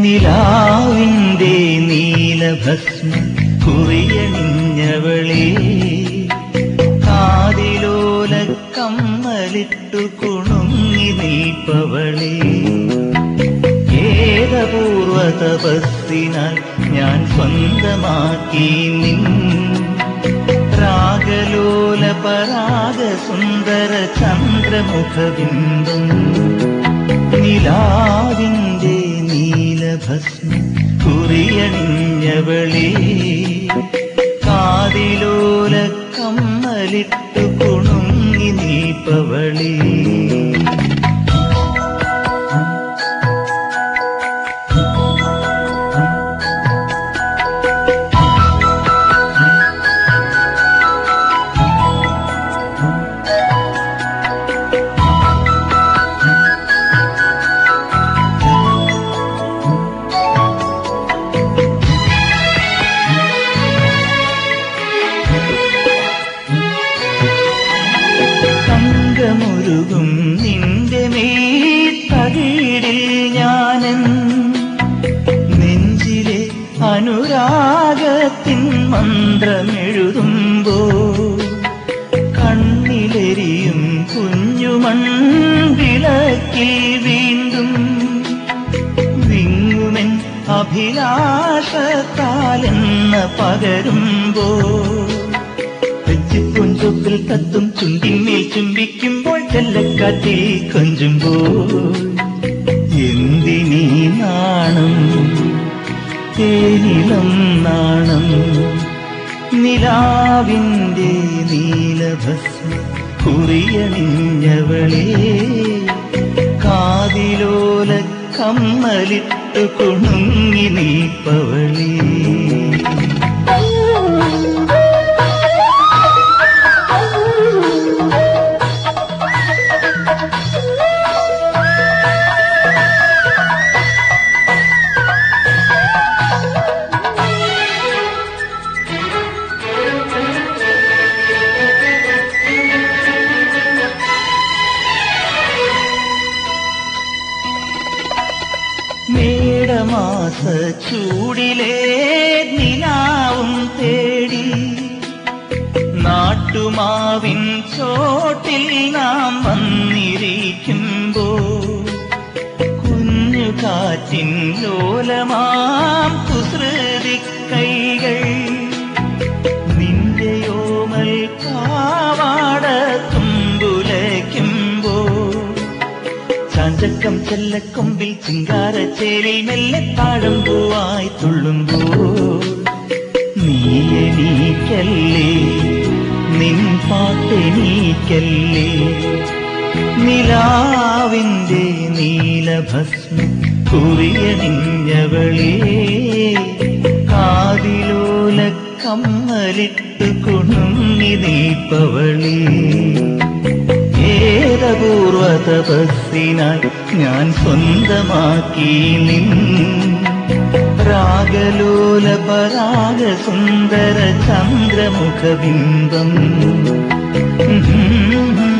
നിലാവിന്റെ നീലഭസ്മം കുറിയണിഞ്ഞവളേ കാതിലോല കമ്മലിട്ടു കുണുങ്ങി നിൽപ്പവളേ ഏതപൂർവ തപസ്സിനാൽ ഞാൻ സ്വന്തമാക്കി നിൻ രാഗലോല പരാഗ സുന്ദര ചന്ദ്രമുഖബിംബം നിലാവിന്റെ നീലഭസ്മം കുറിയണിഞ്ഞവളേ കാതിലോല കമ്മലിട്ടു കുണുങ്ങി നീപ്പവളേ തങ്കമുരുകും നിന്റെ മേത്തകീടിൽ ഞാനൻ നെഞ്ചിലെ അനുരാഗത്തിൻ മന്ത്രമെഴുതുമ്പോ കണ്ണിലെരിയും കുഞ്ഞുമൺവിളക്കിൽ വീണ്ടും വിങ്ങുമെൻ അഭിലാഷത്താലെന്ന പകരുമ്പോ തെച്ചിപ്പുഞ്ചൊപ്പിൽ തത്തും ചുണ്ടിന്മേൽ ചുംബിക്കുമ്പോൾ ചെല്ലക്കാറ്റിൽ കൊഞ്ചുമ്പോൾ എന്തിനീ നാണം തേനിളം നാണം നിലാവിന്റെ നീലഭസ്മം കുറിയണിഞ്ഞവളേ കാതിലോല കമ്മലിട്ടു കുണുങ്ങി നീപ്പവളേ മേടമാസ ചൂടിലേ നിലാവും തേടി നാട്ടുമാവിൻ ചോട്ടിൽ നാം വന്നിരിക്കുമ്പോ കുഞ്ഞു കാറ്റിൻ ലോലമാം കുസൃതി കൈകൾ നിന്റെയോമൽ പാവാട തുമ്പുലയ്ക്കുമ്പോ ചാഞ്ചക്കം ചെല്ലക്കൊമ്പിൽ ചിങ്കാരച്ചേരിൽ മെല്ലെ താഴം പൂവായി തുള്ളുമ്പോൾ നീ എണീക്കല്ലേ നിൻ പാട്ടെണീക്കല്ലേ നിലാവിന്റെ നീലഭസ്മം കുറിയണിഞ്ഞവളേ കാതിലോല കമ്മലിട്ടു കുണുങ്ങി നീപ്പവളേ ഏതപൂർവ തപസ്സിനാൽ ഞാൻ സ്വന്തമാക്കി നിൻ രാഗലോല പരാഗ സുന്ദര ചന്ദ്രമുഖബിംബം